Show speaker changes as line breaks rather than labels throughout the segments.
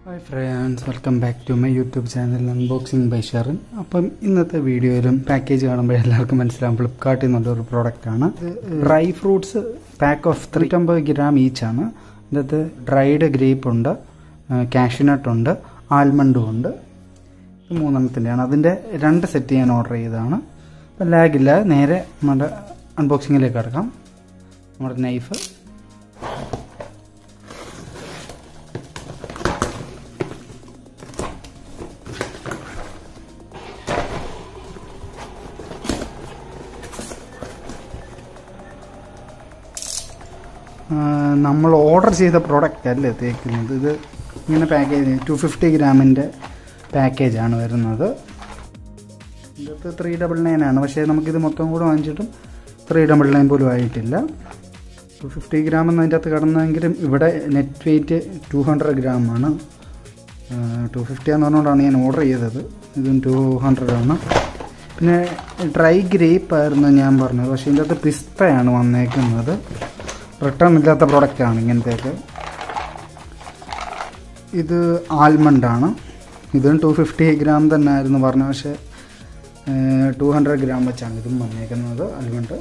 hi friends welcome back to my YouTube channel unboxing by Sherin അപ്പം ഇന്നത്തെ വീഡിയോയിലും package കാണുമ്പോൾ എല്ലാവർക്കും മനസ്സിലാവും ഫ്ലിപ്കാർട്ടിൽ നിന്നുള്ള ഒരു പ്രോഡക്റ്റാണ് ഡ്രൈ ഫ്രൂട്ട്സ് പാക്ക് ഓഫ് ത്രീറ്റമ്പത് ഗ്രാം ഈച്ച് ആണ് ഇതിനകത്ത് ഡ്രൈഡ് ഗ്രേപ്പ് ഉണ്ട് കാഷ്യൂനട്ട് ഉണ്ട് ആൽമണ്ടും ഉണ്ട് ഇത് മൂന്നെണ്ണത്തിൻ്റെയാണ് അതിൻ്റെ രണ്ട് സെറ്റ് ഞാൻ ഓർഡർ ചെയ്തതാണ് അപ്പം ലാഗില്ല നേരെ നമ്മുടെ അൺബോക്സിങ്ങിലേക്ക് കിടക്കാം നമ്മുടെ നൈഫ് നമ്മൾ ഓർഡർ ചെയ്ത പ്രോഡക്റ്റ് അല്ല തേക്കുന്നത് ഇത് ഇങ്ങനെ പാക്കേജ് ടു ഫിഫ്റ്റി ഗ്രാമിൻ്റെ പാക്കേജാണ് വരുന്നത് ഇതിനകത്ത് ത്രീ ഡബിൾ നയൻ ആണ് പക്ഷേ നമുക്കിത് മൊത്തം കൂടെ വാങ്ങിച്ചിട്ടും ത്രീ ഡബിൾ നയൻ പോലും ആയിട്ടില്ല ടു ഫിഫ്റ്റി ഗ്രാം എന്ന് അതിൻ്റെ അകത്ത് കിടന്നെങ്കിലും ഇവിടെ net weight two hundred gram ആണ് ടു ഫിഫ്റ്റി എന്ന് പറഞ്ഞുകൊണ്ടാണ് ഞാൻ ഓർഡർ ചെയ്തത് ഇതും ടു ഹൺഡ്രഡ് ആണ് പിന്നെ ഡ്രൈ ഗ്രേപ്പ് ആയിരുന്നു ഞാൻ പറഞ്ഞത് പക്ഷേ ഇതിൻ്റെ അകത്ത് പിസ്തയാണ് വന്നേക്കുന്നത് റിട്ടേൺ ഇല്ലാത്ത പ്രോഡക്റ്റാണ് ഇങ്ങനത്തേക്ക് ഇത് ആൽമണ്ടാണ് ഇതും ടു ഫിഫ്റ്റി ഗ്രാം തന്നെ ആയിരുന്നു പറഞ്ഞത് പക്ഷേ ടു ഹൺഡ്രഡ് ഗ്രാം വെച്ചാണ് ഇതും വന്നേക്കുന്നത് ആൽമണ്ട്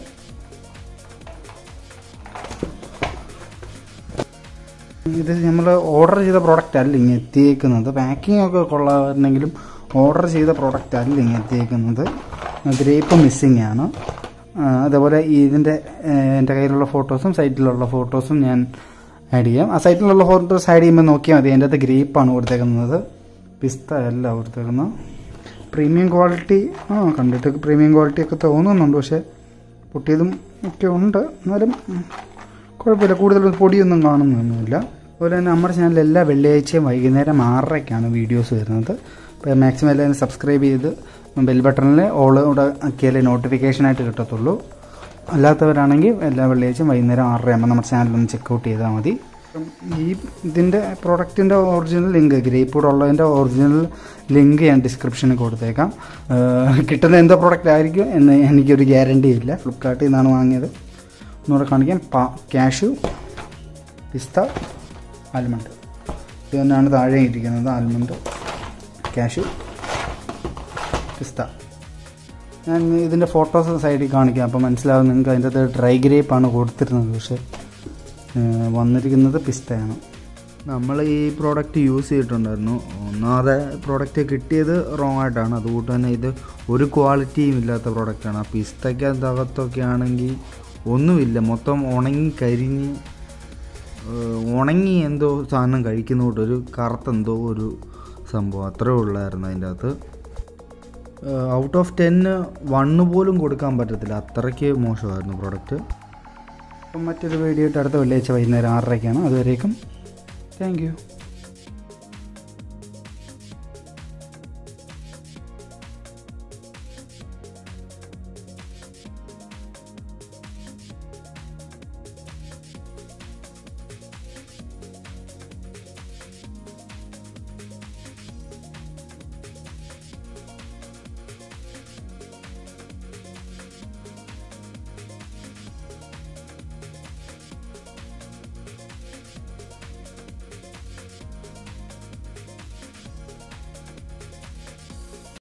ഇത് നമ്മൾ ഓർഡർ ചെയ്ത പ്രോഡക്റ്റ് അല്ല ഇങ്ങനെ എത്തിയേക്കുന്നത് പാക്കിംഗ് ഒക്കെ കൊള്ളാമായിരുന്നെങ്കിലും ഓർഡർ ചെയ്ത പ്രോഡക്റ്റ് അല്ല ഇങ്ങനെ എത്തിയേക്കുന്നത് ഗ്രേപ്പ് മിസ്സിങ് ആണ് അതേപോലെ ഇതിൻ്റെ എൻ്റെ കയ്യിലുള്ള ഫോട്ടോസും സൈറ്റിലുള്ള ഫോട്ടോസും ഞാൻ ആഡ് ചെയ്യാം ആ സൈറ്റിലുള്ള ഫോട്ടോസ് ആഡ് ചെയ്യുമ്പോൾ നോക്കിയാൽ മതി അതിൻ്റെ അകത്ത് ഗ്രേപ്പാണ് കൊടുത്തേക്കുന്നത് പിസ്ത അല്ല കൊടുത്തേക്കുന്നത് പ്രീമിയം ക്വാളിറ്റി ആ കണ്ടിട്ട് പ്രീമിയം ക്വാളിറ്റി ഒക്കെ തോന്നുന്നുണ്ട് പക്ഷേ പൊട്ടിയതും ഒക്കെ ഉണ്ട് എന്നാലും കുഴപ്പമില്ല കൂടുതൽ പൊടിയൊന്നും കാണുന്നൊന്നുമില്ല അതുപോലെ തന്നെ നമ്മുടെ ചാനലിൽ എല്ലാ വെള്ളിയാഴ്ചയും വൈകുന്നേരം ആറരയ്ക്കാണ് വീഡിയോസ് വരുന്നത് അപ്പോൾ മാക്സിമം എല്ലാവരും സബ്സ്ക്രൈബ് ചെയ്ത് ബെൽ ബട്ടണിൽ ഓൾ ഇവിടെ ആക്കിയാലേ നോട്ടിഫിക്കേഷനായിട്ട് കിട്ടത്തുള്ളൂ അല്ലാത്തവരാണെങ്കിൽ എല്ലാ വെള്ളിയാഴ്ചയും വൈകുന്നേരം ആറര ആകുമ്പോൾ നമ്മുടെ ചാനലൊന്ന് ചെക്കൗട്ട് ചെയ്താൽ മതി ഈ ഇതിൻ്റെ പ്രോഡക്റ്റിൻ്റെ ഒറിജിനൽ ലിങ്ക് ഗ്രേപ്പ് കൂടെ ഉള്ളതിൻ്റെ ഒറിജിനൽ ലിങ്ക് ഞാൻ ഡിസ്ക്രിപ്ഷനിൽ കൊടുത്തേക്കാം കിട്ടുന്ന എന്തോ പ്രോഡക്റ്റ് ആയിരിക്കും എന്ന് എനിക്കൊരു ഗ്യാരണ്ടി ഇല്ല ഫ്ലിപ്കാർട്ടിൽ നിന്നാണ് വാങ്ങിയത് ഒന്നുകൂടെ കാണിക്കാം പാ ക്യാഷു പിസ്ത ആൽമണ്ട് ഇത് തന്നെയാണ് താഴെ ഇരിക്കുന്നത് ആൽമണ്ട് ക്യാഷു പിസ്ത ഞാൻ ഇതിൻ്റെ ഫോട്ടോസ് സൈഡിൽ കാണിക്കാം അപ്പോൾ മനസ്സിലാവും നിങ്ങൾക്ക് അതിൻ്റെ അകത്ത് ഡ്രൈ ഗ്രേപ്പാണ് കൊടുത്തിരുന്നത് പക്ഷേ വന്നിരിക്കുന്നത് പിസ്തയാണ് നമ്മൾ ഈ പ്രോഡക്റ്റ് യൂസ് ചെയ്തിട്ടുണ്ടായിരുന്നു ഒന്നാമതെ പ്രോഡക്റ്റ് കിട്ടിയത് റോങ് ആയിട്ടാണ് അതുകൊണ്ട് തന്നെ ഇത് ഒരു ക്വാളിറ്റിയും ഇല്ലാത്ത പ്രോഡക്റ്റാണ് ആ പിസ്തയ്ക്കകത്തൊക്കെ ആണെങ്കിൽ ഒന്നുമില്ല മൊത്തം ഉണങ്ങി കരിഞ്ഞ് ഉണങ്ങി എന്തോ സാധനം കഴിക്കുന്നതുകൊണ്ട് ഒരു കറുത്തെന്തോ ഒരു സംഭവം അത്രേ ഉള്ളായിരുന്നു അതിൻ്റെ അകത്ത് ഔട്ട് ഓഫ് ടെന്ന് വണ്ണ് പോലും കൊടുക്കാൻ പറ്റത്തില്ല അത്രയ്ക്ക് മോശമായിരുന്നു പ്രോഡക്റ്റ് അപ്പം മറ്റൊരു വീഡിയോ ആയിട്ട് അടുത്ത വെള്ളിയാഴ്ച വൈകുന്നേരം ആറരയ്ക്കാണ് അതുവരേക്കും താങ്ക് യു